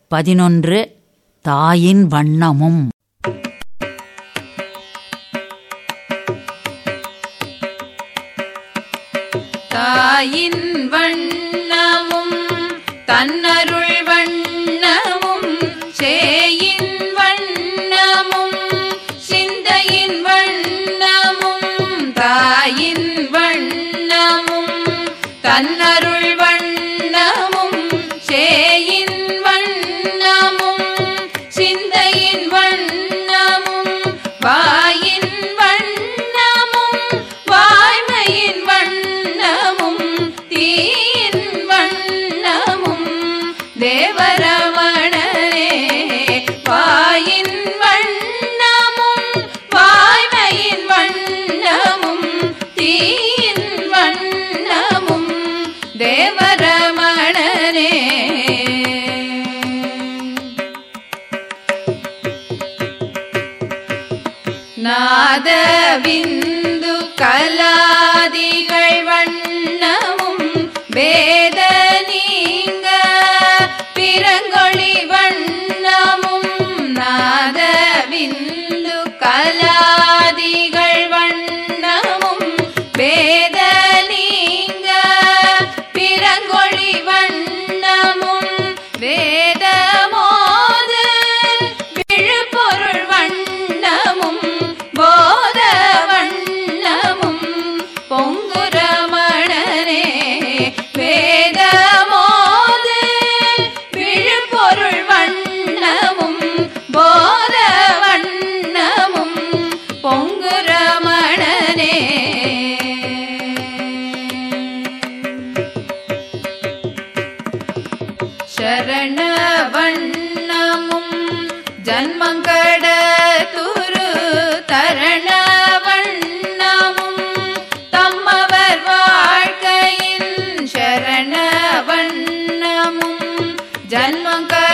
பதினொன்று தாயின் வண்ணமும் தாயின் வண்ணமும் தன்னருள் வண்ணமும் சேயின் வண்ணமும் சிந்தையின் வண்ணமும் தாயின் வண்ணமும் தன்னருள் வண்ணமும் சேயின் வண்ணமும் சிந்தையின் வண்ணமும் வாயின் வண்ணமும் வாய்மையின் வண்ணமும் தீயின் வண்ணமும் தேவரமணனே வாயின் வண்ணமும் வாய்மையின் வண்ணமும் தீயின் வண்ணமும் தேவரமணனே நாதவிந்து கலாதிகள் வண்ணமும் வேத நீங்க பிறங்கொழி வண்ணமும் நாதவிந்து கலாதிகள் வண்ணமும் வேத நீங்க பிறங்கொழி வண்ணமும் வேதமோது விழுப்பொருள் வண்ணமும் போத வண்ணமும் பொங்குரமணனே வேதமோது விழுப்பொருள் வண்ணமும் போத வண்ணமும் பொங்குரமணனே ಶರಣ வண்ணமும் ஜன்மங்கட துரு தரண வண்ணமும் தம்மவர் வாழ்க்கையின் சரண வண்ணமும் ஜன்மங்கட